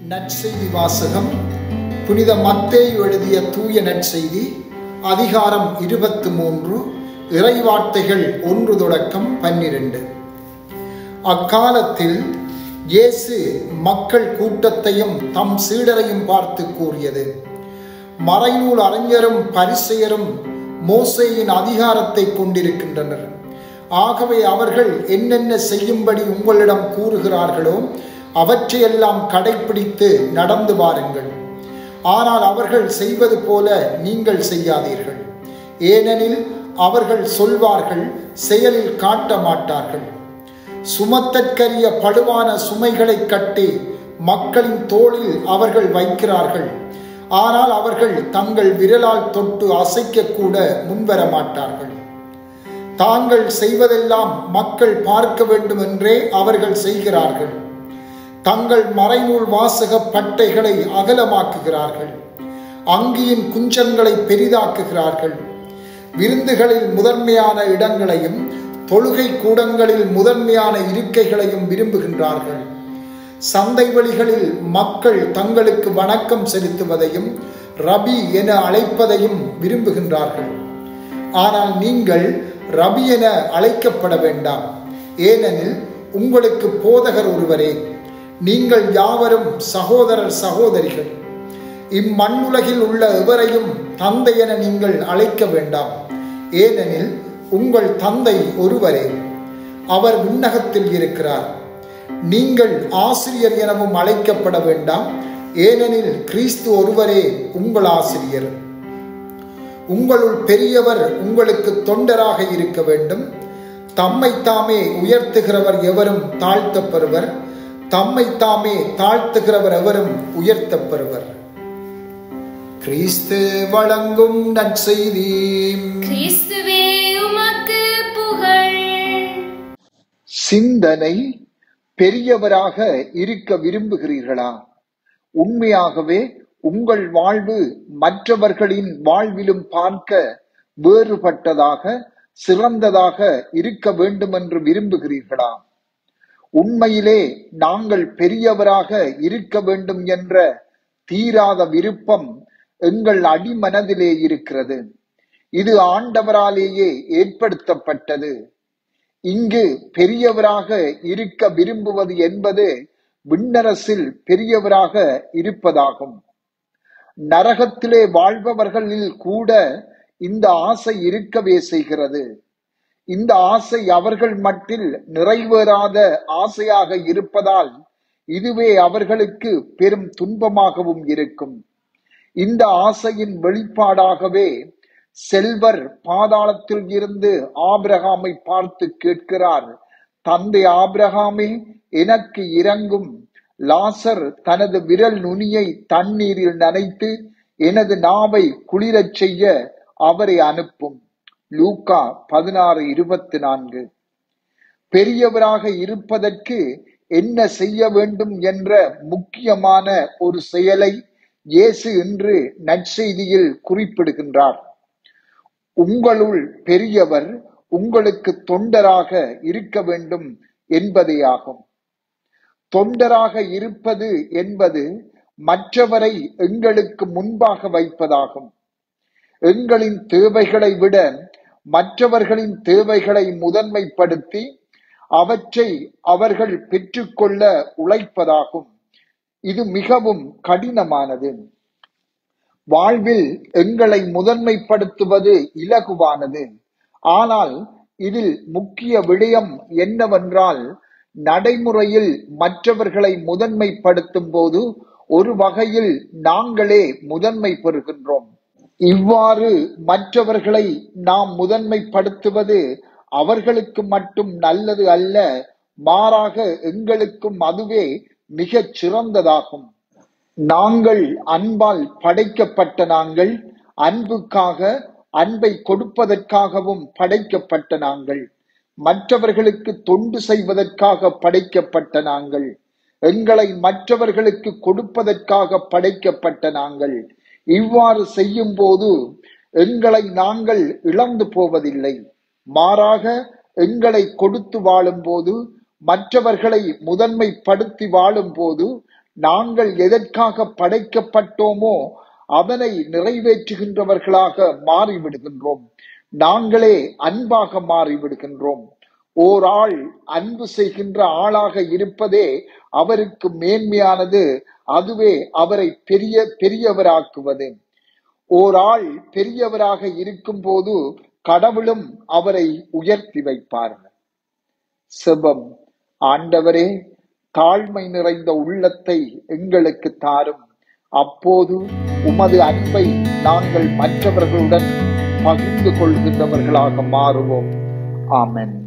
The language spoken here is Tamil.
நற்செய்தி வாசகம் புனித மத்தேயு எழுதிய தூய நற்செய்தி அதிகாரம் இருபத்து மூன்று இறைவார்த்தைகள் ஒன்று தொடக்கம் பன்னிரண்டு அக்காலத்தில் இயேசு மக்கள் கூட்டத்தையும் தம் சீடரையும் பார்த்து கூறியது மறைநூல் அறிஞரும் பரிசெயரும் மோசேயின் அதிகாரத்தை கொண்டிருக்கின்றனர் ஆகவே அவர்கள் என்னென்ன செய்யும்படி உங்களிடம் கூறுகிறார்களோ அவற்றையெல்லாம் கடைப்பிடித்து நடந்து வாருங்கள் ஆனால் அவர்கள் செய்வது போல நீங்கள் செய்யாதீர்கள் ஏனெனில் அவர்கள் சொல்வார்கள் செயலில் காட்ட மாட்டார்கள் சுமத்தற்கரிய பழுவான சுமைகளை கட்டி மக்களின் தோளில் அவர்கள் வைக்கிறார்கள் ஆனால் அவர்கள் தங்கள் விரலால் தொட்டு அசைக்கக்கூட முன்வர மாட்டார்கள் தாங்கள் செய்வதெல்லாம் மக்கள் பார்க்க வேண்டும் என்றே அவர்கள் செய்கிறார்கள் தங்கள் மறைநூல் வாசக பட்டைகளை அகலமாக்குகிறார்கள் அங்கியின் குஞ்சங்களை பெரிதாக்குகிறார்கள் விருந்துகளில் முதன்மையான இடங்களையும் தொழுகை கூடங்களில் முதன்மையான இருக்கைகளையும் விரும்புகின்றார்கள் சந்தை வழிகளில் மக்கள் தங்களுக்கு வணக்கம் செலுத்துவதையும் ரபி என அழைப்பதையும் விரும்புகின்றார்கள் ஆனால் நீங்கள் ரபி என அழைக்கப்பட வேண்டாம் ஏனெனில் உங்களுக்கு போதகர் ஒருவரே நீங்கள் யாவரும் சகோதரர் சகோதரிகள் இம்மண்ணுலகில் உள்ள எவரையும் தந்தை என நீங்கள் அழைக்க வேண்டாம் ஏனெனில் உங்கள் தந்தை ஒருவரே அவர் விண்ணகத்தில் இருக்கிறார் நீங்கள் ஆசிரியர் எனவும் அழைக்கப்பட வேண்டாம் ஏனெனில் கிறிஸ்து ஒருவரே உங்கள் ஆசிரியர் உங்களுள் பெரியவர் உங்களுக்கு தொண்டராக இருக்க வேண்டும் தம்மை தாமே உயர்த்துகிறவர் எவரும் தாழ்த்தப்பெறுவர் தம்மை தாமே தாழ்த்துகிறவர் எவரும் உயர்த்தப்பெறுவர் கிறிஸ்து வழங்கும் நற்செய்தி கிறிஸ்துவே உமக்கு புகழ் சிந்தனை பெரியவராக இருக்க விரும்புகிறீர்களா உண்மையாகவே உங்கள் வாழ்வு மற்றவர்களின் வாழ்விலும் பார்க்க வேறுபட்டதாக சிறந்ததாக இருக்க வேண்டும் என்று விரும்புகிறீர்களா உண்மையிலே நாங்கள் பெரியவராக இருக்க வேண்டும் என்ற தீராத விருப்பம் எங்கள் அடிமனதிலே இருக்கிறது இது ஆண்டவராலேயே ஏற்படுத்தப்பட்டது இங்கு பெரியவராக இருக்க விரும்புவது என்பது விண்ணரசில் பெரியவராக இருப்பதாகும் நரகத்திலே வாழ்பவர்களில் கூட இந்த ஆசை இருக்கவே செய்கிறது இந்த ஆசை அவர்கள் மட்டில் நிறைவேறாத ஆசையாக இருப்பதால் இதுவே அவர்களுக்கு பெரும் துன்பமாகவும் இருக்கும் இந்த ஆசையின் வெளிப்பாடாகவே செல்வர் பாதாளத்தில் இருந்து ஆபிரகாமை பார்த்து கேட்கிறார் தந்தை ஆபிரகாமே எனக்கு இறங்கும் லாசர் தனது விரல் நுனியை தண்ணீரில் நனைத்து எனது நாவை குளிரச் செய்ய அவரை அனுப்பும் லூக்கா பதினாறு இருபத்தி நான்கு பெரியவராக இருப்பதற்கு என்ன செய்ய வேண்டும் என்ற முக்கியமான ஒரு செயலை இயேசு இன்று நற்செய்தியில் குறிப்பிடுகின்றார் உங்களுள் பெரியவர் உங்களுக்கு தொண்டராக இருக்க வேண்டும் என்பதேயாகும் தொண்டராக இருப்பது என்பது மற்றவரை எங்களுக்கு முன்பாக வைப்பதாகும் எங்களின் தேவைகளை விட மற்றவர்களின் தேவைகளை முதன்மைப்படுத்தி அவற்றை அவர்கள் பெற்றுக்கொள்ள உழைப்பதாகும் இது மிகவும் கடினமானது வாழ்வில் எங்களை முதன்மைப்படுத்துவது இலகுவானது ஆனால் இதில் முக்கிய விடயம் என்னவென்றால் நடைமுறையில் மற்றவர்களை முதன்மைப்படுத்தும் போது ஒரு வகையில் நாங்களே முதன்மை பெறுகின்றோம் இவ்வாறு மற்றவர்களை நாம் முதன்மைப்படுத்துவது அவர்களுக்கு மட்டும் நல்லது அல்ல மாறாக எங்களுக்கும் அதுவே மிகச் சிறந்ததாகும் நாங்கள் அன்பால் படைக்கப்பட்ட நாங்கள் அன்புக்காக அன்பை கொடுப்பதற்காகவும் படைக்கப்பட்ட நாங்கள் மற்றவர்களுக்கு தொண்டு செய்வதற்காக படைக்கப்பட்ட நாங்கள் எங்களை மற்றவர்களுக்கு கொடுப்பதற்காக படைக்கப்பட்ட நாங்கள் இவ்வாறு செய்யும் போது எங்களை நாங்கள் இழந்து போவதில்லை மாறாக எங்களை கொடுத்து வாழும் போது மற்றவர்களை முதன்மைப்படுத்தி வாழும் போது நாங்கள் எதற்காக படைக்கப்பட்டோமோ அதனை நிறைவேற்றுகின்றவர்களாக மாறிவிடுகின்றோம் நாங்களே அன்பாக மாறிவிடுகின்றோம் ஓர் ஆள் அன்பு செய்கின்ற ஆளாக இருப்பதே அவருக்கு மேன்மையானது அதுவே அவரை பெரிய பெரியவராக்குவது ஓர் ஆள் பெரியவராக இருக்கும் போது கடவுளும் அவரை உயர்த்தி வைப்பார் செபம் ஆண்டவரே தாழ்மை நிறைந்த உள்ளத்தை எங்களுக்கு தாரும் அப்போது உமது அன்பை நாங்கள் மற்றவர்களுடன் பகிர்ந்து கொள்கின்றவர்களாக மாறுவோம் ஆமென்